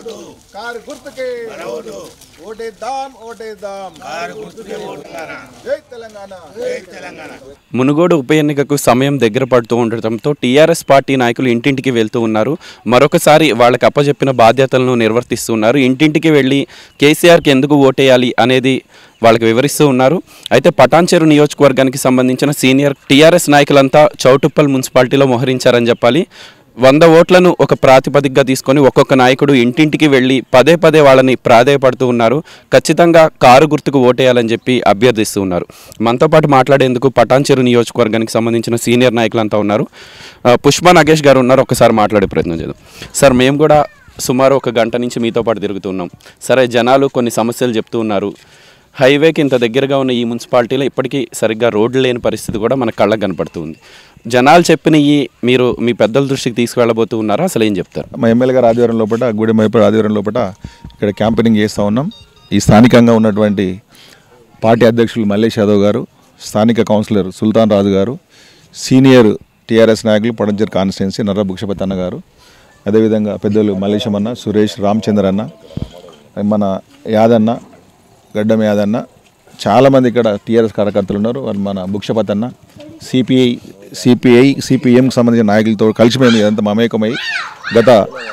Car గుర్తుకే ఓటేద్దాం ఓటేద్దాం జై తెలంగాణ మునుగోడు ఉప ఎన్నికకు సమయం దగ్గర పడుతూ ఉండటంతో టీఆర్ఎస్ పార్టీ నాయకులు ఇంటింటికి వెళ్తూ ఉన్నారు మరొకసారి వాళ్ళకి అప్పచెప్పిన బాధ్యతలను నిర్వర్తిస్తున్నారు ఇంటింటికి వెళ్ళి కేసీఆర్కి ఎందుకు ఓటేయాలి అనేది వాళ్ళకి వివరిస్తూ ఉన్నారు అయితే పటాన్చెరు నియోజకవర్గానికి సంబంధించిన సీనియర్ టీఆర్ఎస్ నాయకులంతా చౌటుప్పల్ మున్సిపాలిటీలో మోహరించారని చెప్పాలి వంద ఓట్లను ఒక ప్రాతిపదికగా తీసుకొని ఒక్కొక్క నాయకుడు ఇంటింటికి వెళ్ళి పదే పదే వాళ్ళని ప్రాధేయపడుతూ ఉన్నారు ఖచ్చితంగా కారు గుర్తుకు ఓటేయాలని చెప్పి అభ్యర్థిస్తూ ఉన్నారు మనతో పాటు మాట్లాడేందుకు పటాన్చెరు నియోజకవర్గానికి సంబంధించిన సీనియర్ నాయకులంతా ఉన్నారు ఆ, పుష్ప నాగేష్ గారు ఉన్నారు ఒకసారి మాట్లాడే ప్రయత్నం చేద్దాం సార్ మేము కూడా సుమారు ఒక గంట నుంచి మీతో పాటు తిరుగుతున్నాం సరే జనాలు కొన్ని సమస్యలు చెప్తూ ఉన్నారు హైవేకి ఇంత దగ్గరగా ఉన్న ఈ మున్సిపాలిటీలో ఇప్పటికీ సరిగ్గా రోడ్లు లేని పరిస్థితి కూడా మన కళ్ళకు కనపడుతుంది జనాలు చెప్పిన ఈ మీరు మీ పెద్దల దృష్టికి తీసుకువెళ్ళబోతూ ఉన్నారా అసలు ఏం చెప్తారు మా ఎమ్మెల్యే గారి ఆధ్వర్యం లోపల గూడెం మైపూర్ ఆధ్వర్యం లోపల ఇక్కడ క్యాంపెయినింగ్ చేస్తూ ఉన్నాం ఈ స్థానికంగా ఉన్నటువంటి పార్టీ అధ్యక్షులు మల్లేష్ యాదవ్ గారు స్థానిక కౌన్సిలర్ సుల్తాన్ రాజు గారు సీనియర్ టీఆర్ఎస్ నాయకులు పడంజర్ కాన్స్టిట్యున్సీ నర్ర భుక్షపతి అన్న గారు అదేవిధంగా పెద్దలు మల్లేశం అన్న సురేష్ రామచంద్ర అన్న మన యాదన్న గడ్డం యాదన్న చాలామంది ఇక్కడ టీఆర్ఎస్ కార్యకర్తలు ఉన్నారు వారు మన భుక్షపతి అన్న సిపిఐ సిపిఐ సిపిఎంకి సంబంధించిన నాయకులతో కలిసి మేము ఇదంతా మమేకమై గత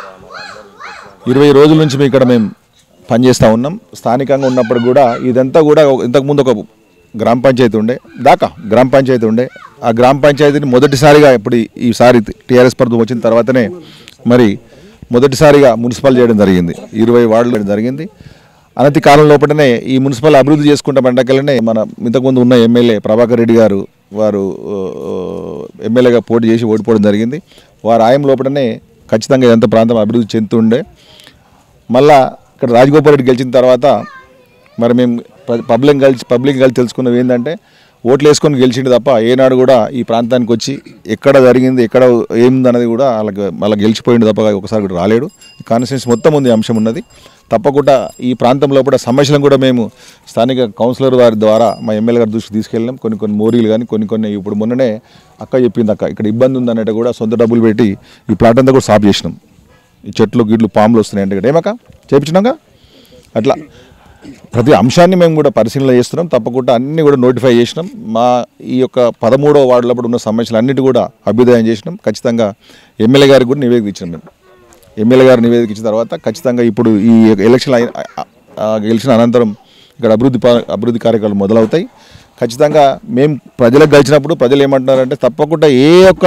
ఇరవై రోజుల నుంచి మేము ఇక్కడ మేము పనిచేస్తూ ఉన్నాం స్థానికంగా ఉన్నప్పుడు కూడా ఇదంతా కూడా ఒక- ఇంతకుముందు ఒక గ్రామ పంచాయతీ ఉండే దాకా గ్రామ పంచాయతీ ఉండే ఆ గ్రామ పంచాయతీని మొదటిసారిగా ఇప్పుడు ఈ- ఈసారి టీఆర్ఎస్ ప్రభుత్వం వచ్చిన తర్వాతనే మరి మొదటిసారిగా మున్సిపల్ చేయడం జరిగింది ఇరవై వార్డులు చేయడం జరిగింది అనతి కాలం లోపలనే ఈ మున్సిపల్ అభివృద్ధి చేసుకుంటే పండగలనే మన ఇంతకుముందు ఉన్న ఎమ్మెల్యే ప్రభాకర్ రెడ్డి గారు వారు ఆ, ఎమ్మెల్యేగా పోటీ చేసి ఓడిపోవడం జరిగింది వారి ఆయం లోపలనే ఖచ్చితంగా ఇదంతా ప్రాంతం అభివృద్ధి చెందుతుండే మళ్ళా ఇక్కడ రాజగోపాల్ రెడ్డి గెలిచిన తర్వాత మరి మేము ప- పబ్లిక్ కలిసి పబ్లిక్ కలిసి తెలుసుకున్నది ఏంటంటే ఓట్లు వేసుకొని గెలిచిండు తప్ప ఏనాడు కూడా ఈ ప్రాంతానికి వచ్చి ఎక్కడ జరిగింది ఎక్కడ ఏముంది అన్నది కూడా వాళ్ళకి వాళ్ళ గెలిచిపోయిండు తప్ప ఒకసారి కూడా రాలేడు ఈ కాన్స్టిట్యూన్సీ మొత్తం ఉంది ఈ అంశం ఉన్నది తప్పకుండా ఈ ప్రాంతంలో కూడా సమస్యలను కూడా మేము స్థానిక కౌన్సిలర్ వారి ద్వారా మా ఎమ్మెల్యే గారి దృష్టికి తీసుకెళ్ళినాం కొన్ని కొన్ని మోరీలు కానీ కొన్ని కొన్ని ఇప్పుడు మొన్ననే అక్క చెప్పింది అక్క ఇక్కడ ఇబ్బంది ఉందన్నట్టు కూడా సొంత డబ్బులు పెట్టి ఈ ప్లాట్ అంతా కూడా సాఫ్ చేసినాం ఈ చెట్లు గిట్లు పాములు వస్తున్నాయి అంటే ఇక్కడ ఏమక్క చేయించినాక అట్లా ప్రతి అంశాన్ని మేము కూడా పరిశీలన చేస్తున్నాం తప్పకుండా అన్ని కూడా నోటిఫై చేసినాం మా ఈ యొక్క పదమూడవ వార్డులో కూడా ఉన్న సమస్యలు అన్నిటి కూడా అభ్యుదయం చేసినాం ఖచ్చితంగా ఎమ్మెల్యే గారికి కూడా నివేదిక ఇచ్చినాం మేము ఎమ్మెల్యే గారు నివేదిక ఇచ్చిన తర్వాత ఖచ్చితంగా ఇప్పుడు ఈ యొక్క ఎలక్షన్ అయి- ఆ- ఆ గెలిచిన అనంతరం ఇక్కడ అభివృద్ధి పా- అభివృద్ధి కార్యక్రమాలు మొదలవుతాయి ఖచ్చితంగా మేము ప్రజలకు గెలిచినప్పుడు ప్రజలు ఏమంటున్నారంటే తప్పకుండా ఏ ఒక్క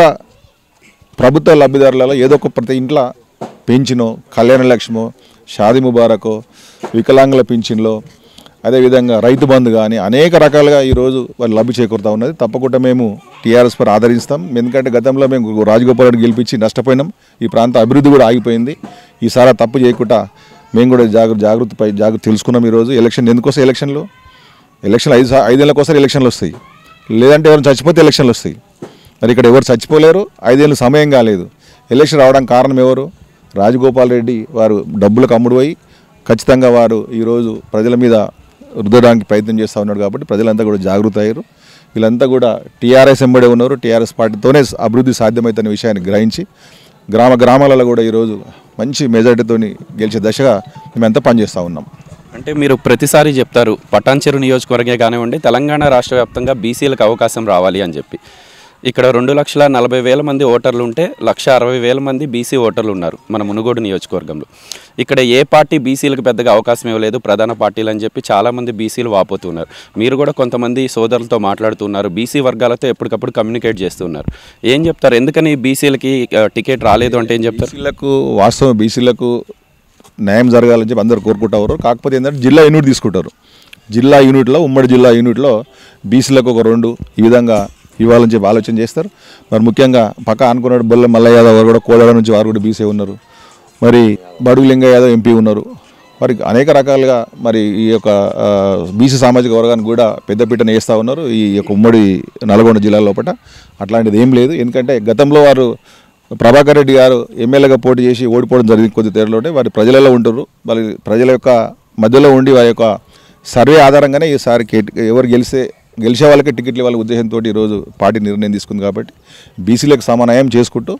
ప్రభుత్వ లబ్ధిదారులలో ఏదో ఒక ప్రతి ఇంట్లో పెంచినో కళ్యాణ లక్ష్మో షాది ముబారకో వికలాంగుల పింఛన్లో అదేవిధంగా రైతు బంధు కానీ అనేక రకాలుగా ఈరోజు వాళ్ళు లబ్ధి చేకూరుతూ ఉన్నది తప్పకుండా మేము టీఆర్ఎస్ పర్ ఆదరిస్తాం ఎందుకంటే గతంలో మేము రాజగోపాల్ రెడ్డి గెలిపించి నష్టపోయినాం ఈ ప్రాంత అభివృద్ధి కూడా ఆగిపోయింది ఈసారి ఆ తప్పు చేయకుండా మేము కూడా జాగ్రత్త జాగృతి పై జాగ్రత్త తెలుసుకున్నాం ఈరోజు ఎలక్షన్ ఎందుకోసం ఎలక్షన్లు ఎలక్షన్ ఐదు సా- ఐదేళ్ళ కోసం ఎలక్షన్లు వస్తాయి లేదంటే ఎవరు చచ్చిపోతే ఎలక్షన్లు వస్తాయి మరి ఇక్కడ ఎవరు చచ్చిపోలేరు ఐదేళ్ళు సమయం కాలేదు ఎలక్షన్ రావడానికి కారణం ఎవరు రాజగోపాల్ రెడ్డి వారు డబ్బులకు అమ్ముడుపోయి ఖచ్చితంగా వారు ఈరోజు ప్రజల మీద రుద్దడానికి ప్రయత్నం చేస్తూ ఉన్నాడు కాబట్టి ప్రజలంతా కూడా జాగృత అయ్యారు వీళ్ళంతా కూడా టీఆర్ఎస్ ఎంబడే ఉన్నారు టీఆర్ఎస్ పార్టీతోనే అభివృద్ధి సాధ్యమవుతున్న విషయాన్ని గ్రహించి గ్రామ గ్రామాలలో కూడా ఈరోజు మంచి మెజార్టీతోని గెలిచే దశగా మేమంతా పనిచేస్తూ ఉన్నాం అంటే మీరు ప్రతిసారి చెప్తారు పటాన్చెరు నియోజకవర్గే కానివ్వండి తెలంగాణ రాష్ట్ర వ్యాప్తంగా బీసీలకు అవకాశం రావాలి అని చెప్పి ఇక్కడ రెండు లక్షల నలభై వేల మంది ఓటర్లు ఉంటే లక్ష అరవై వేల మంది బీసీ ఓటర్లు ఉన్నారు మన మునుగోడు నియోజకవర్గంలో ఇక్కడ ఏ పార్టీ బీసీలకు పెద్దగా అవకాశం ఇవ్వలేదు ప్రధాన పార్టీలు అని చెప్పి చాలామంది బీసీలు వాపోతున్నారు మీరు కూడా కొంతమంది సోదరులతో మాట్లాడుతున్నారు బీసీ వర్గాలతో ఎప్పటికప్పుడు కమ్యూనికేట్ చేస్తున్నారు ఏం చెప్తారు ఎందుకని బీసీలకి టికెట్ రాలేదు అంటే ఏం చెప్తారు బీసీలకు వాస్తవం బీసీలకు న్యాయం జరగాలని చెప్పి అందరు కోరుకుంటారు కాకపోతే ఏంటంటే జిల్లా యూనిట్ తీసుకుంటారు జిల్లా యూనిట్లో ఉమ్మడి జిల్లా యూనిట్లో బీసీలకు ఒక రెండు ఈ విధంగా ఇవ్వాలని చెప్పి ఆలోచన చేస్తారు మరి ముఖ్యంగా పక్క అనుకున్నాడు బొల్ల మల్లయ్య యాదవ్ గారు కూడా కోదాడ నుంచి వారు కూడా బీసీ ఉన్నారు మరి బడుగు లింగయ్య యాదవ్ ఎంపీ ఉన్నారు మరి అనేక రకాలుగా మరి ఈ యొక్క ఆ, బీసీ సామాజిక వర్గానికి కూడా పెద్దపీటను వేస్తూ ఉన్నారు ఈ యొక్క ఉమ్మడి నల్గొండ జిల్లా లోపల అట్లాంటిది ఏం లేదు ఎందుకంటే గతంలో వారు ప్రభాకర్ రెడ్డి గారు ఎమ్మెల్యేగా పోటీ చేసి ఓడిపోవడం జరిగింది కొద్ది తేరలోనే వారి ప్రజలలో ఉంటారు వాళ్ళ ప్రజల యొక్క మధ్యలో ఉండి వారి యొక్క సర్వే ఆధారంగానే ఈసారి కే- ఎవరు గెలిస్తే గెలిచే వాళ్ళకి టికెట్లు వాళ్ళ ఉద్దేశంతో ఈరోజు పార్టీ నిర్ణయం తీసుకుంది కాబట్టి బీసీలకు సమన్వయం చేసుకుంటూ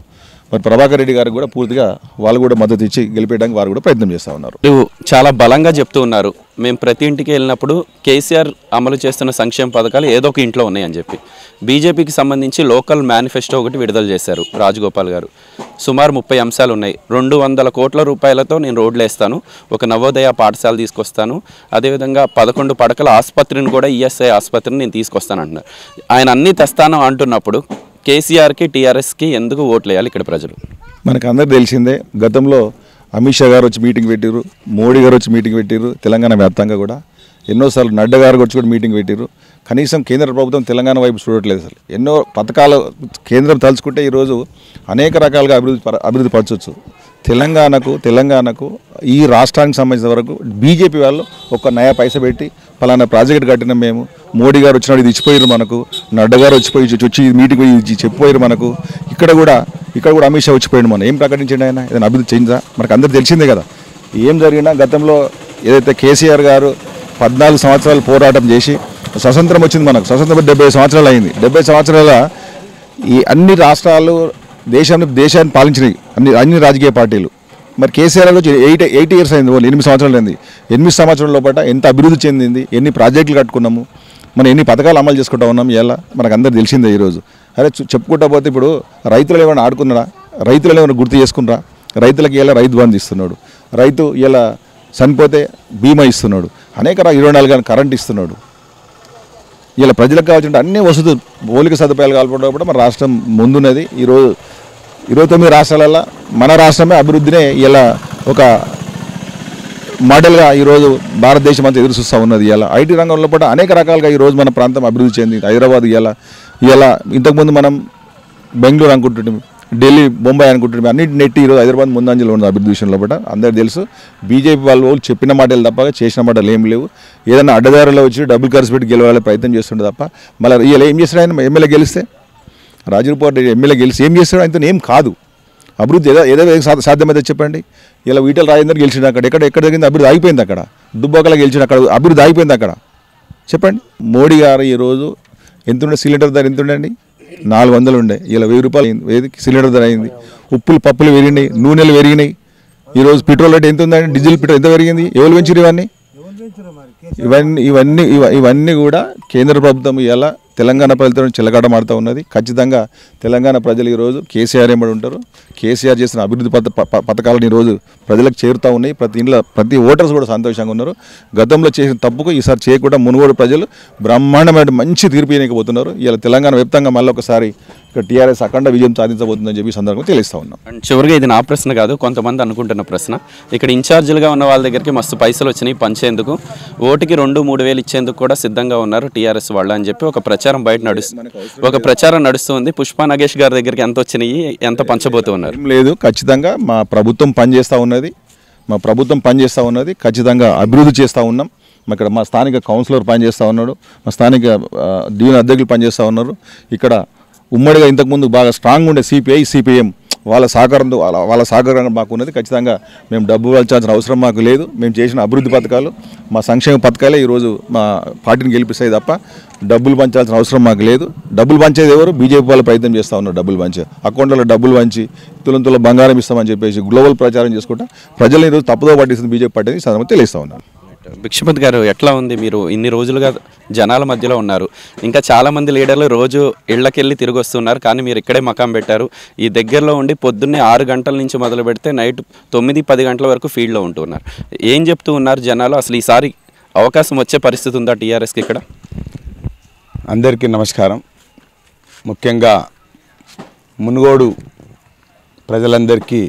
మరి ప్రభాకర్ రెడ్డి గారికి కూడా పూర్తిగా వాళ్ళు కూడా మద్దతు ఇచ్చి గెలిపేయడానికి వారు కూడా ప్రయత్నం చేస్తూ ఉన్నారు మీరు చాలా బలంగా చెప్తూ ఉన్నారు మేము ప్రతి ఇంటికి వెళ్ళినప్పుడు కేసీఆర్ అమలు చేస్తున్న సంక్షేమ పథకాలు ఏదో ఒక ఇంట్లో ఉన్నాయని చెప్పి బీజేపీకి సంబంధించి లోకల్ మేనిఫెస్టో ఒకటి విడుదల చేశారు రాజగోపాల్ గారు సుమారు ముప్పై అంశాలు ఉన్నాయి రెండు వందల కోట్ల రూపాయలతో నేను రోడ్లు వేస్తాను ఒక నవోదయ పాఠశాల తీసుకొస్తాను అదేవిధంగా పదకొండు పడకల ఆసుపత్రిని కూడా ఈఎస్ఐ ఆసుపత్రిని నేను తీసుకొస్తాను అంటున్నారు ఆయన అన్నీ తెస్తాను అంటున్నప్పుడు కేసీఆర్కి టీఆర్ఎస్కి ఎందుకు ఓట్లు వేయాలి ఇక్కడ ప్రజలు మనకు అందరికి తెలిసిందే గతంలో అమిత్ షా గారు వచ్చి మీటింగ్ పెట్టిరు మోడీ గారు వచ్చి మీటింగ్ పెట్టిరు తెలంగాణ వ్యాప్తంగా కూడా ఎన్నోసార్లు నడ్డా గారు వచ్చి కూడా మీటింగ్ పెట్టిరు కనీసం కేంద్ర ప్రభుత్వం తెలంగాణ వైపు చూడట్లేదు అసలు ఎన్నో పథకాలు కేంద్రం తలుచుకుంటే ఈరోజు అనేక రకాలుగా అభివృద్ధి పర- అభివృద్ధి పరచవచ్చు తెలంగాణకు తెలంగాణకు ఈ రాష్ట్రానికి సంబంధించిన వరకు బీజేపీ వాళ్ళు ఒక నయా పైస పెట్టి ఫలానా ప్రాజెక్ట్ కట్టినాం మేము మోడీ గారు వచ్చినప్పుడు ఇది ఇచ్చిపోయారు మనకు నడ్డా గారు వచ్చిపోయి ఇచ్చి- వచ్చి మీటింగ్ పోయి ఇచ్చి చెప్పిపోయారు మనకు ఇక్కడ కూడా ఇక్కడ కూడా అమిత్ షా వచ్చిపోయాడు మనం ఏం ప్రకటించండి ఆయన ఏదైనా అభివృద్ధి చేయిందా మనకు అందరు తెలిసిందే కదా ఏం జరిగినా గతంలో ఏదైతే కేసీఆర్ గారు పద్నాలుగు సంవత్సరాలు పోరాటం చేసి స్వతంత్రం వచ్చింది మనకు స్వతంత్రం డెబ్బై సంవత్సరాలు అయింది డెబ్బై సంవత్సరాల ఈ అన్ని రాష్ట్రాలు దేశాన్ని దేశాన్ని పాలించినాయి అన్ని అన్ని రాజకీయ పార్టీలు మరి కేసీఆర్ గారు వచ్చి ఎయిట్ ఎయిట్ ఇయర్స్ అయింది వాళ్ళు ఎనిమిది సంవత్సరాలు అయింది ఎనిమిది సంవత్సరాల లోపల ఎంత అభివృద్ధి చెందింది ఎన్ని ప్రాజెక్టులు కట్టుకున్నాము మనం ఎన్ని పథకాలు అమలు చేసుకుంటా ఉన్నాం ఎలా మనకు అందరు తెలిసిందే ఈరోజు అరే చు- చెప్పుకుంటా పోతే ఇప్పుడు రైతులు ఏమైనా ఆడుకున్నారా రైతులు ఏమైనా గుర్తు చేసుకున్నారా రైతులకి ఇలా రైతు బంధు ఇస్తున్నాడు రైతు ఇలా చనిపోతే బీమా ఇస్తున్నాడు అనేక రా- ఇరవై నాలుగు గంటల కరెంట్ ఇస్తున్నాడు ఇలా ప్రజలకు కావాల్సిన అన్ని వసతులు మౌలిక సదుపాయాలు కాల్పడడం కూడా మన రాష్ట్రం ముందున్నది ఈరోజు ఇరవై తొమ్మిది రాష్ట్రాలలో మన రాష్ట్రమే అభివృద్ధినే ఇలా ఒక మోడల్గా ఈరోజు భారతదేశం అంతా ఎదురు చూస్తూ ఉన్నది ఇలా ఐటీ రంగంలో కూడా అనేక రకాలుగా ఈరోజు మన ప్రాంతం అభివృద్ధి చెందింది హైదరాబాద్ ఇలా ఇలా ఇంతకుముందు మనం బెంగళూరు అనుకుంటుంటాం ఢిల్లీ బొంబాయి అనుకుంటుంటాం అన్నిటి నెట్టి ఈరోజు హైదరాబాద్ ముందంజలో ఉంది అభివృద్ధి విషయంలో కూడా అందరికీ తెలుసు బీజేపీ వాళ్ళు వాళ్ళు చెప్పిన మాటలు తప్ప చేసిన మాటలు ఏం లేవు ఏదైనా అడ్డదారిలో వచ్చి డబ్బులు ఖర్చు పెట్టి గెలవాలని ప్రయత్నం చేస్తుండే తప్ప మళ్ళీ ఇలా ఏం చేస్తాడు ఆయన ఎమ్మెల్యే గెలిస్తే రాజరూపారెడ్డి రెడ్డి ఎమ్మెల్యే గెలిచి ఏం చేస్తాడు ఆయనతో ఏం కాదు అభివృద్ధి ఏదో ఏదో ఏదో సా- సాధ్యమైతే చెప్పండి ఇలా ఈటల రాజేందర్ గెలిచిండు అక్కడ ఎక్కడ ఎక్కడ జరిగింది అభివృద్ధి ఆగిపోయింది అక్కడ దుబ్బాకల గెలిచిండు అక్కడ అభివృద్ధి ఆగిపోయింది అక్కడ చెప్పండి మోడీ గారు ఈరోజు ఎంత ఉండే సిలిండర్ ధర ఎంత ఉండండి నాలుగు వందలు ఉండే ఇలా వెయ్యి రూపాయలు అయింది వెయ్యి సిలిండర్ ధర అయింది ఉప్పులు పప్పులు పెరిగినాయి నూనెలు పెరిగినాయి ఈరోజు పెట్రోల్ రేట్ ఎంత ఉందండి డీజిల్ పెట్రోల్ ఎంత పెరిగింది ఎవరు పెంచారు ఇవన్నీ ఇవన్నీ ఇవన్నీ ఇవ- ఇవన్నీ కూడా కేంద్ర ప్రభుత్వం ఇలా తెలంగాణ ప్రజలతో చిలకాట మాడుతూ ఉన్నది ఖచ్చితంగా తెలంగాణ ప్రజలు ఈరోజు కేసీఆర్ ఏమడి ఉంటారు కేసీఆర్ చేసిన అభివృద్ధి పథ ప- ప- పథకాలను ఈరోజు ప్రజలకు చేరుతూ ఉన్నాయి ప్రతి ఇంట్లో ప్రతి ఓటర్స్ కూడా సంతోషంగా ఉన్నారు గతంలో చేసిన తప్పుకు ఈసారి చేయకుండా మునుగోడు ప్రజలు బ్రహ్మాండమైన మంచి తీర్పు ఇవ్వకపోతున్నారు ఇలా తెలంగాణ వ్యాప్తంగా మళ్ళీ ఒకసారి ఇక్కడ టీఆర్ఎస్ అఖండ విజయం సాధించబోతుందని చెప్పి ఈ సందర్భంగా తెలియస్తా ఉన్నాం అండ్ చివరిగా ఇది నా ప్రశ్న కాదు కొంతమంది అనుకుంటున్న ప్రశ్న ఇక్కడ ఇన్ఛార్జీలుగా ఉన్న వాళ్ళ దగ్గరికి మస్తు పైసలు వచ్చినాయి పంచేందుకు ఓటుకి రెండు మూడు వేలు ఇచ్చేందుకు కూడా సిద్ధంగా ఉన్నారు టీఆర్ఎస్ వాళ్ళు అని చెప్పి ఒక ప్రచారం బయట నడుస్తుంది ఒక ప్రచారం నడుస్తుంది పుష్ప నగేష్ గారి దగ్గరికి ఎంత వచ్చినాయి ఎంత పంచబోతూ ఉన్నారు ఏం లేదు ఖచ్చితంగా మా ప్రభుత్వం పనిచేస్తూ ఉన్నది మా ప్రభుత్వం పనిచేస్తూ ఉన్నది ఖచ్చితంగా అభివృద్ధి చేస్తూ ఉన్నాం మా ఇక్కడ మా స్థానిక కౌన్సిలర్ పనిచేస్తూ ఉన్నాడు మా స్థానిక ఆ, డివిజన్ అధ్యక్షులు పనిచేస్తూ ఉన్నారు ఇక్కడ ఉమ్మడిగా ఇంతకుముందు బాగా స్ట్రాంగ్ ఉండే సిపిఐ సిపిఎం వాళ్ళ సహకారంతో వాళ్ళ వాళ్ళ సహకారం మాకు ఉన్నది ఖచ్చితంగా మేము డబ్బు వెళ్ళాల్సిన అవసరం మాకు లేదు మేము చేసిన అభివృద్ధి పథకాలు మా సంక్షేమ పథకాలే ఈరోజు మా పార్టీని గెలిపిస్తాయి తప్ప డబ్బులు పంచాల్సిన అవసరం మాకు లేదు డబ్బులు పంచేది ఎవరు బీజేపీ వాళ్ళు ప్రయత్నం చేస్తూ ఉన్నారు డబ్బులు పంచే అకౌంట్లలో డబ్బులు పంచి తులం తులం బంగారం ఇస్తామని చెప్పేసి గ్లోబల్ ప్రచారం చేసుకుంటా ప్రజలు ఈరోజు తప్పుదో పట్టిస్తుంది బీజేపీ పార్టీ అని సందర్భంగా తెలియస్తా ఉన్నాను భిక్షపతి గారు ఎట్లా ఉంది మీరు ఇన్ని రోజులుగా జనాల మధ్యలో ఉన్నారు ఇంకా చాలా మంది లీడర్లు రోజు ఇళ్ళకెళ్ళి తిరిగి వస్తున్నారు కానీ మీరు ఇక్కడే మకాం పెట్టారు ఈ దగ్గరలో ఉండి పొద్దున్నే ఆరు గంటల నుంచి మొదలు పెడితే నైట్ తొమ్మిది పది గంటల వరకు ఫీల్డ్లో ఉంటున్నారు ఏం చెప్తూ ఉన్నారు జనాలు అసలు ఈసారి అవకాశం వచ్చే పరిస్థితి ఉందా టీఆర్ఎస్కి ఇక్కడ అందరికీ నమస్కారం ముఖ్యంగా మునుగోడు ప్రజలందరికీ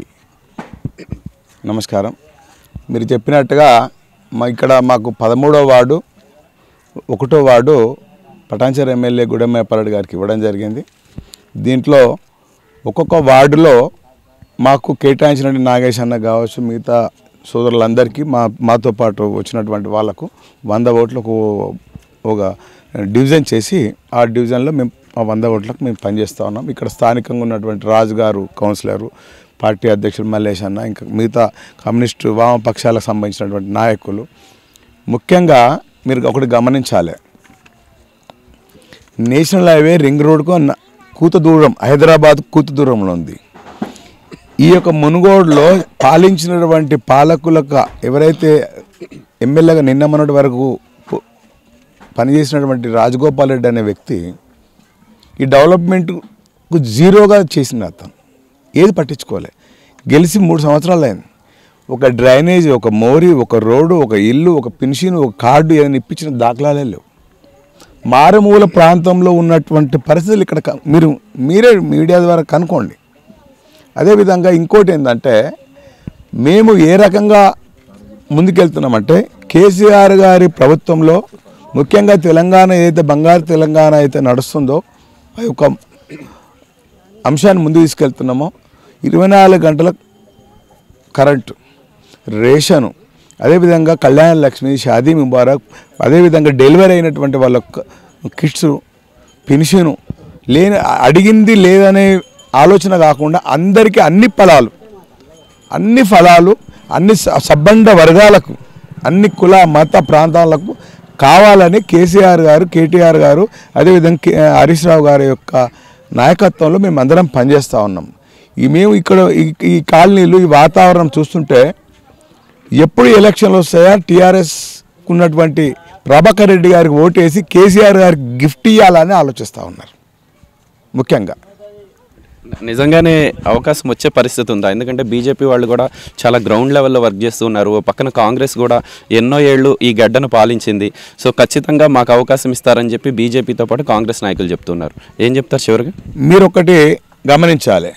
నమస్కారం మీరు చెప్పినట్టుగా మా ఇక్కడ మాకు పదమూడో వార్డు ఒకటో వార్డు పటాన్చర్ ఎమ్మెల్యే గుడెమ్మపల్లి గారికి ఇవ్వడం జరిగింది దీంట్లో ఒక్కొక్క వార్డులో మాకు కేటాయించిన నాగేష్ అన్న కావచ్చు మిగతా సోదరులందరికీ మా మాతో పాటు వచ్చినటువంటి వాళ్ళకు వంద ఓట్లకు ఒక డివిజన్ చేసి ఆ డివిజన్లో మేము ఆ వంద ఓట్లకు మేము పనిచేస్తూ ఉన్నాం ఇక్కడ స్థానికంగా ఉన్నటువంటి రాజు గారు కౌన్సిలరు పార్టీ అధ్యక్షుడు మల్లేష్ అన్న ఇంకా మిగతా కమ్యూనిస్టు వామపక్షాలకు సంబంధించినటువంటి నాయకులు ముఖ్యంగా మీరు ఒకటి గమనించాలి నేషనల్ హైవే రింగ్ రోడ్కు న- కూత దూరం హైదరాబాద్ కూత దూరంలో ఉంది ఈ యొక్క మునుగోడులో పాలించినటువంటి పాలకులకు ఎవరైతే ఎమ్మెల్యేగా నిన్న మొన్నటి వరకు పు- పనిచేసినటువంటి రాజగోపాల్ రెడ్డి అనే వ్యక్తి ఈ డెవలప్మెంట్కు జీరోగా చేసిన అతను ఏది పట్టించుకోలే గెలిచి మూడు సంవత్సరాలు అయింది ఒక డ్రైనేజ్ ఒక మోరి ఒక రోడ్డు ఒక ఇల్లు ఒక పెన్షన్ ఒక కార్డు ఏదైనా ఇప్పించిన దాఖలాలే లేవు మారుమూల ప్రాంతంలో ఉన్నటువంటి పరిస్థితులు ఇక్కడ క- మీరు మీరే మీడియా ద్వారా కనుక్కోండి అదేవిధంగా ఇంకోటి ఏంటంటే మేము ఏ రకంగా ముందుకెళ్తున్నామంటే కేసీఆర్ గారి ప్రభుత్వంలో ముఖ్యంగా తెలంగాణ ఏదైతే బంగారు తెలంగాణ అయితే నడుస్తుందో ఆ యొక్క అంశాన్ని ముందు తీసుకెళ్తున్నామో ఇరవై నాలుగు గంటల కరెంటు రేషను అదేవిధంగా కళ్యాణ లక్ష్మి షాదీ ముబారక్ అదేవిధంగా డెలివరీ అయినటువంటి వాళ్ళ క- కిట్స్ పెన్షను లేని అడిగింది లేదనే ఆలోచన కాకుండా అందరికీ అన్ని ఫలాలు అన్ని ఫలాలు అన్ని స- సబ్బండ వర్గాలకు అన్ని కుల మత ప్రాంతాలకు కావాలని కేసీఆర్ గారు కేటీఆర్ గారు అదేవిధంగా కే- హరీష్ రావు గారి యొక్క నాయకత్వంలో మేము అందరం పనిచేస్తూ ఉన్నాం ఈ మేము ఇక్కడ ఈ- ఈ కాలనీలు ఈ వాతావరణం చూస్తుంటే ఎప్పుడు ఎలక్షన్లు వస్తాయా టీఆర్ఎస్ ఉన్నటువంటి ప్రభాకర్ రెడ్డి గారికి ఓటేసి కేసీఆర్ గారికి గిఫ్ట్ ఇవ్వాలని ఆలోచిస్తూ ఉన్నారు ముఖ్యంగా నిజంగానే అవకాశం వచ్చే పరిస్థితి ఉందా ఎందుకంటే బీజేపీ వాళ్ళు కూడా చాలా గ్రౌండ్ లెవెల్లో వర్క్ చేస్తూ ఉన్నారు ఓ పక్కన కాంగ్రెస్ కూడా ఎన్నో ఏళ్ళు ఈ గడ్డను పాలించింది సో ఖచ్చితంగా మాకు అవకాశం ఇస్తారని చెప్పి బీజేపీతో పాటు కాంగ్రెస్ నాయకులు చెప్తున్నారు ఏం చెప్తారు చివరిగా మీరు ఒకటి గమనించాలి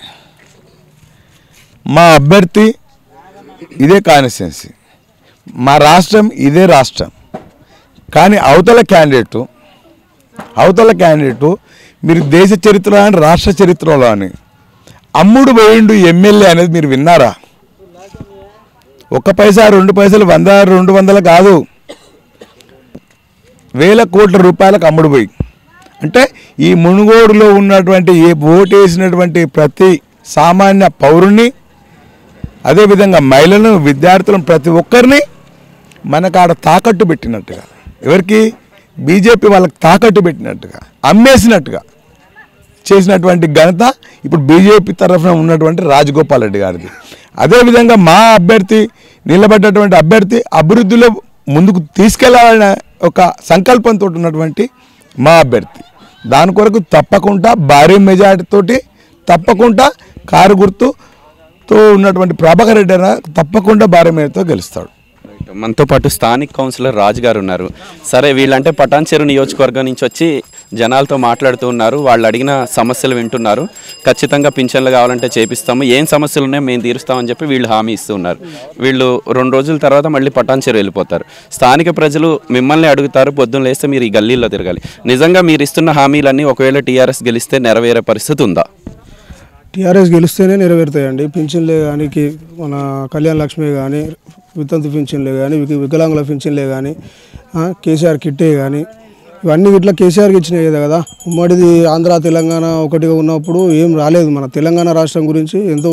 మా అభ్యర్థి ఇదే కాన్స్టిట్యున్సీ మా రాష్ట్రం ఇదే రాష్ట్రం కానీ అవతల క్యాండిడేటు అవతల క్యాండిడేటు మీరు దేశ చరిత్రలో అని రాష్ట్ర చరిత్రలో అని అమ్ముడు పోయిండు ఎమ్మెల్యే అనేది మీరు విన్నారా ఒక్క పైసా రెండు పైసలు వంద రెండు వందలు కాదు వేల కోట్ల రూపాయలకు అమ్ముడు పోయి అంటే ఈ మునుగోడులో ఉన్నటువంటి ఏ ఓటేసినటువంటి ప్రతి సామాన్య పౌరుణ్ణి అదేవిధంగా మహిళలను విద్యార్థులను ప్రతి ఒక్కరిని మనకు ఆడ తాకట్టు పెట్టినట్టుగా ఎవరికి బీజేపీ వాళ్ళకి తాకట్టు పెట్టినట్టుగా అమ్మేసినట్టుగా చేసినటువంటి ఘనత ఇప్పుడు బీజేపీ తరఫున ఉన్నటువంటి రాజగోపాల్ రెడ్డి గారిది అదేవిధంగా మా అభ్యర్థి నిలబడ్డటువంటి అభ్యర్థి అభివృద్ధిలో ముందుకు తీసుకెళ్లాలనే ఒక సంకల్పంతో ఉన్నటువంటి మా అభ్యర్థి దాని కొరకు తప్పకుండా భారీ మెజార్టీతోటి తప్పకుండా కారు గుర్తుతో ఉన్నటువంటి ప్రభాకర్ రెడ్డి అన్న తప్పకుండా భారీ మేరతో గెలుస్తాడు మనతో పాటు స్థానిక కౌన్సిలర్ రాజు గారు ఉన్నారు సరే వీళ్ళంటే పటాన్చెరు నియోజకవర్గం నుంచి వచ్చి జనాలతో మాట్లాడుతూ ఉన్నారు వాళ్ళు అడిగిన సమస్యలు వింటున్నారు ఖచ్చితంగా పింఛన్లు కావాలంటే చేపిస్తాము ఏం సమస్యలు ఉన్నాయో మేము తీరుస్తామని చెప్పి వీళ్ళు హామీ ఇస్తూ ఉన్నారు వీళ్ళు రెండు రోజుల తర్వాత మళ్ళీ పటాన్చెరు వెళ్ళిపోతారు స్థానిక ప్రజలు మిమ్మల్ని అడుగుతారు పొద్దున్న లేస్తే మీరు ఈ గల్లీలో తిరగాలి నిజంగా మీరు ఇస్తున్న హామీలన్నీ ఒకవేళ టీఆర్ఎస్ గెలిస్తే నెరవేరే పరిస్థితి ఉందా టీఆర్ఎస్ గెలిస్తేనే నెరవేరుతాయండి పింఛన్లే కానీ కి- మన కళ్యాణ లక్ష్మి కానీ వితంతు పింఛన్లే కానీ విక- వికలాంగుల పింఛన్లే కానీ ఆ, కేసీఆర్ కిట్టే కానీ ఇవన్నీ ఇట్లా కేసీఆర్కి ఇచ్చినాయి కదా కదా ఉమ్మడిది ఆంధ్ర తెలంగాణ ఒకటిగా ఉన్నప్పుడు ఏం రాలేదు మన తెలంగాణ రాష్ట్రం గురించి ఎంతో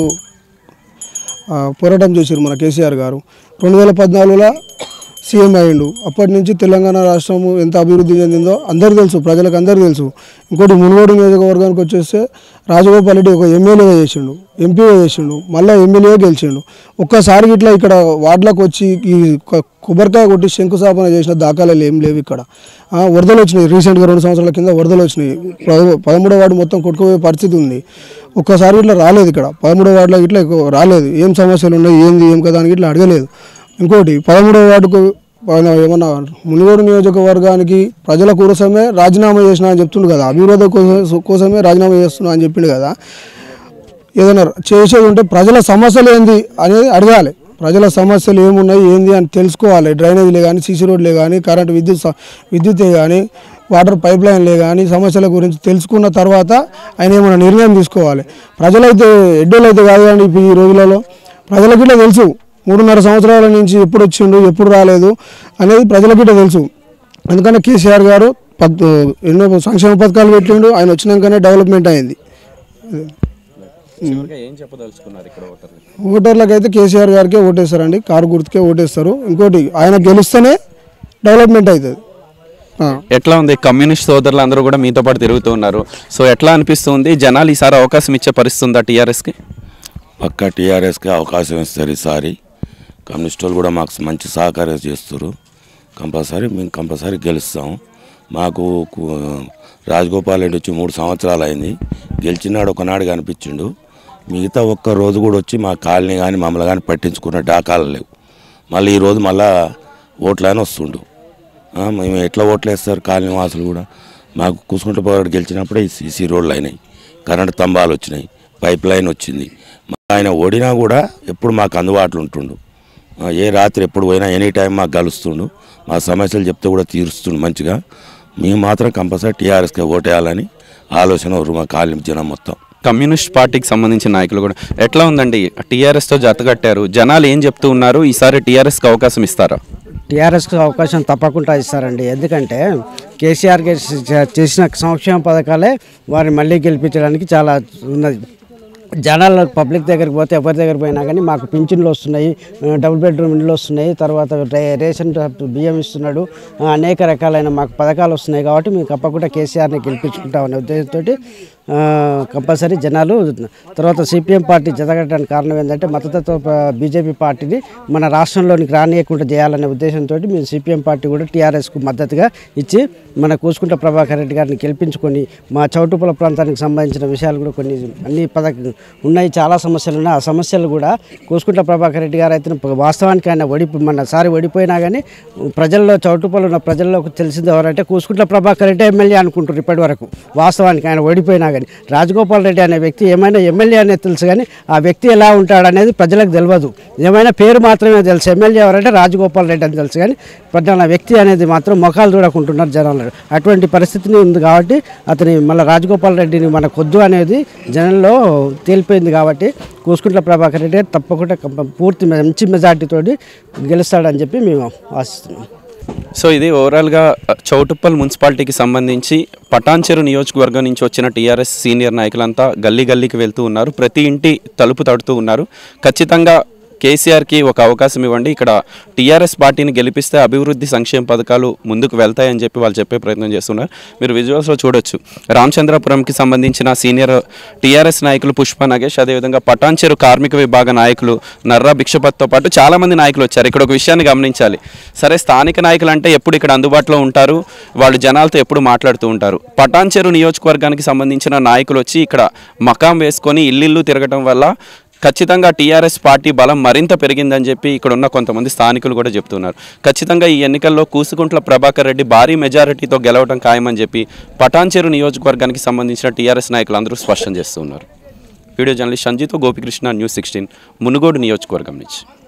ఆ, పోరాటం చేశారు మన కేసీఆర్ గారు రెండు వేల పద్నాలుగులో సీఎం అయ్యిండు అప్పటి నుంచి తెలంగాణ రాష్ట్రం ఎంత అభివృద్ధి చెందిందో అందరికీ తెలుసు ప్రజలకు అందరికీ తెలుసు ఇంకోటి మునుగోడు నియోజకవర్గానికి వచ్చేస్తే రాజగోపాల్ రెడ్డి ఒక ఎమ్మెల్యేగా చేసిండు ఎంపీగా చేసిండు మళ్ళీ ఎమ్మెల్యేగా గెలిచిండు ఒక్కసారి ఇట్లా ఇక్కడ వార్డులకు వచ్చి ఈ కొ- కొబ్బరికాయ కొట్టి శంకుస్థాపన చేసిన దాఖలాలు ఏం లేవు ఇక్కడ ఆ, వరదలు వచ్చినాయి రీసెంట్గా రెండు సంవత్సరాల కింద వరదలు వచ్చినాయి పద- పదమూడో వార్డు మొత్తం కొట్టుకుపోయే పరిస్థితి ఉంది ఒక్కసారి ఇట్లా రాలేదు ఇక్కడ పదమూడో వార్డులో ఇట్లా ఎక్కువ రాలేదు ఏం సమస్యలు ఉన్నాయి ఏంది ఏం కదా అని ఇట్లా అడగలేదు ఇంకోటి పదమూడో వార్డుకు ఆయన ఏమన్నా మునిగోడు నియోజకవర్గానికి ప్రజల కోసమే రాజీనామా చేసిన అని చెప్తుండు కదా అభివృద్ధి కోసం కోసమే రాజీనామా చేస్తున్నా అని చెప్పిండు కదా ఏదైనా చేసేది ఉంటే ప్రజల సమస్యలు ఏంది అనేది అడగాలి ప్రజల సమస్యలు ఏమున్నాయి ఏంది అని తెలుసుకోవాలి డ్రైనేజీలే కానీ సీసీ రోడ్లే కానీ కరెంట్ విద్యుత్ స- విద్యుతే కానీ వాటర్ పైప్ లైన్లే కానీ సమస్యల గురించి తెలుసుకున్న తర్వాత ఆయన ఏమైనా నిర్ణయం తీసుకోవాలి ప్రజలైతే ఎడ్డోళ్ళు అయితే కాదు కానీ ఇప్పుడు ఈ రోజులలో ప్రజలకి ఇట్లా తెలుసు మూడున్నర సంవత్సరాల నుంచి ఎప్పుడు వచ్చిండు ఎప్పుడు రాలేదు అనేది ప్రజలకి ఇట్లా తెలుసు అందుకని కేసీఆర్ గారు పద్ ఎన్నో సంక్షేమ పథకాలు పెట్టిండు ఆయన వచ్చినాకనే డెవలప్మెంట్ అయింది ఏం చెప్పదలుచుకున్నారు ఇక్కడ ఓటర్లు ఓటర్లకు అయితే కేసీఆర్ గారికే ఓటేస్తారండి కారు గుర్తుకే ఓటేస్తారు ఇంకోటి ఆయన గెలిస్తేనే డెవలప్మెంట్ అవుతుంది ఆ. ఎట్లా ఉంది కమ్యూనిస్ట్ సోదరులు అందరూ కూడా మీతో పాటు తిరుగుతూ ఉన్నారు సో ఎట్లా అనిపిస్తుంది జనాలు ఈసారి అవకాశం ఇచ్చే పరిస్థితి ఉందా టీఆర్ఎస్కి పక్క టీఆర్ఎస్కి అవకాశం ఇస్తారు ఈసారి కమ్యూనిస్ట్ వాళ్ళు కూడా మాకు మంచి సహకారం చేస్తారు కంపల్సరీ మేము కంపల్సరీ గెలుస్తాం మాకు కు- రాజగోపాల్ రెడ్డి వచ్చి మూడు సంవత్సరాలు అయింది గెలిచినాడు ఒకనాడు కనిపించిండు మిగతా ఒక్క రోజు కూడా వచ్చి మా కాలనీ కానీ మమ్మల్ని కానీ పట్టించుకున్న డాకాలు లేవు మళ్ళీ ఈరోజు మళ్ళా ఓట్లని వస్తుండు ఆ, మేము ఎట్లా ఓట్లు వేస్తారు కాలనీ వాసులు కూడా మాకు కూసుకుంట పోరాడు గెలిచినప్పుడే ఈ సీసీ రోడ్లు అయినాయి కరెంటు స్తంభాలు వచ్చినాయి పైప్ లైన్ వచ్చింది మా ఆయన ఓడినా కూడా ఎప్పుడు మాకు అందుబాటులో ఉంటుండు ఆ, ఏ రాత్రి ఎప్పుడు పోయినా ఎనీ టైం మాకు కలుస్తుండు మా సమస్యలు చెప్తే కూడా తీరుస్తుండు మంచిగా మేము మాత్రం కంపల్సరీ టీఆర్ఎస్కి ఓటేయాలని ఆలోచన ఎవరు మా కాలనీ జనం మొత్తం కమ్యూనిస్ట్ పార్టీకి సంబంధించిన నాయకులు కూడా ఎట్లా ఉందండి టీఆర్ఎస్తో జతగట్టారు జనాలు ఏం చెప్తూ ఉన్నారు ఈసారి టీఆర్ఎస్కి అవకాశం ఇస్తారా టీఆర్ఎస్కి అవకాశం తప్పకుండా ఇస్తారండి ఎందుకంటే కేసీఆర్ గారు చే- చేసిన సంక్షేమ పథకాలే వారిని మళ్ళీ గెలిపించడానికి చాలా ఉన్నది జనాలు పబ్లిక్ దగ్గరికి పోతే ఎవరి దగ్గర పోయినా కానీ మాకు పింఛన్లు వస్తున్నాయి ఆ, డబుల్ బెడ్రూమ్ ఇండ్లు వస్తున్నాయి తర్వాత రే- రేషన్ బియ్యం ఇస్తున్నాడు ఆ, అనేక రకాలైన మాకు పథకాలు వస్తున్నాయి కాబట్టి మేము తప్పకుండా కేసీఆర్ని గెలిపించుకుంటామనే ఉద్దేశంతో కంపల్సరీ జనాలు తర్వాత సిపిఎం పార్టీ జతగట్టడానికి కారణం ఏంటంటే మతతత్వ ప- బీజేపీ పార్టీని మన రాష్ట్రంలోనికి రానియకుండా చేయాలనే ఉద్దేశంతో మేము సిపిఎం పార్టీ కూడా టీఆర్ఎస్కు మద్దతుగా ఇచ్చి మన కూసుకుంట ప్రభాకర్ రెడ్డి గారిని గెలిపించుకొని మా చౌటుపల ప్రాంతానికి సంబంధించిన విషయాలు కూడా కొన్ని అన్ని పథక ఉన్నాయి చాలా సమస్యలు ఉన్నాయి ఆ సమస్యలు కూడా కూసుకుంట ప్రభాకర్ రెడ్డి గారు అయితే వాస్తవానికి ఆయన ఓడిపో మన సారి ఓడిపోయినా కానీ ప్రజల్లో చౌటుపల ఉన్న ప్రజల్లోకి తెలిసింది ఎవరంటే కూసుకుంట్ల ప్రభాకర్ రెడ్డి ఎమ్మెల్యే అనుకుంటారు ఇప్పటి వరకు వాస్తవానికి ఆయన ఓడిపోయినా కానీ రాజగోపాల్ రెడ్డి అనే వ్యక్తి ఏమైనా ఎమ్మెల్యే అనేది తెలుసు కానీ ఆ వ్యక్తి ఎలా ఉంటాడనేది ప్రజలకు తెలియదు ఏమైనా పేరు మాత్రమే తెలుసు ఎమ్మెల్యే ఎవరంటే రాజగోపాల్ రెడ్డి అని తెలుసు కానీ ప్రధాన వ్యక్తి అనేది మాత్రం ముఖాలు చూడకుంటున్నారు జనాలు అటువంటి పరిస్థితిని ఉంది కాబట్టి అతని మళ్ళీ రాజగోపాల్ రెడ్డిని మన కొద్దు అనేది జనంలో తేలిపోయింది కాబట్టి కూసుకుంట్ల ప్రభాకర్ రెడ్డి గారు తప్పకుండా కంప- పూర్తి మంచి మెజార్టీతోటి గెలుస్తాడని చెప్పి మేము ఆశిస్తున్నాం సో ఇది ఓవరాల్గా చౌటుప్పల్ మున్సిపాలిటీకి సంబంధించి పటాన్చెరు నియోజకవర్గం నుంచి వచ్చిన టీఆర్ఎస్ సీనియర్ నాయకులంతా గల్లీ గల్లీకి వెళ్తూ ఉన్నారు ప్రతి ఇంటి తలుపు తడుతూ ఉన్నారు ఖచ్చితంగా కేసీఆర్కి ఒక అవకాశం ఇవ్వండి ఇక్కడ టీఆర్ఎస్ పార్టీని గెలిపిస్తే అభివృద్ధి సంక్షేమ పథకాలు ముందుకు వెళ్తాయని చెప్పి వాళ్ళు చెప్పే ప్రయత్నం చేస్తున్నారు మీరు విజువల్స్లో చూడొచ్చు రామచంద్రపురంకి సంబంధించిన సీనియర్ టీఆర్ఎస్ నాయకులు పుష్ప నగేష్ అదేవిధంగా పటాన్చెరు కార్మిక విభాగ నాయకులు నర్రా భిక్షపత్తో పాటు చాలామంది నాయకులు వచ్చారు ఇక్కడ ఒక విషయాన్ని గమనించాలి సరే స్థానిక నాయకులు అంటే ఎప్పుడు ఇక్కడ అందుబాటులో ఉంటారు వాళ్ళు జనాలతో ఎప్పుడు మాట్లాడుతూ ఉంటారు పటాన్చెరు నియోజకవర్గానికి సంబంధించిన నాయకులు వచ్చి ఇక్కడ మకాం వేసుకొని ఇల్లిల్లు తిరగటం వల్ల ఖచ్చితంగా టీఆర్ఎస్ పార్టీ బలం మరింత పెరిగిందని చెప్పి ఇక్కడ ఉన్న కొంతమంది స్థానికులు కూడా చెప్తున్నారు ఖచ్చితంగా ఈ ఎన్నికల్లో కూసుకుంట్ల ప్రభాకర్ రెడ్డి భారీ మెజారిటీతో గెలవడం ఖాయమని చెప్పి పటాన్చెరు నియోజకవర్గానికి సంబంధించిన టీఆర్ఎస్ నాయకులు అందరూ స్పష్టం చేస్తున్నారు వీడియో జర్నలిస్ట్ సంజీతో గోపికృష్ణ న్యూస్ సిక్స్టీన్ మునుగోడు నియోజకవర్గం నుంచి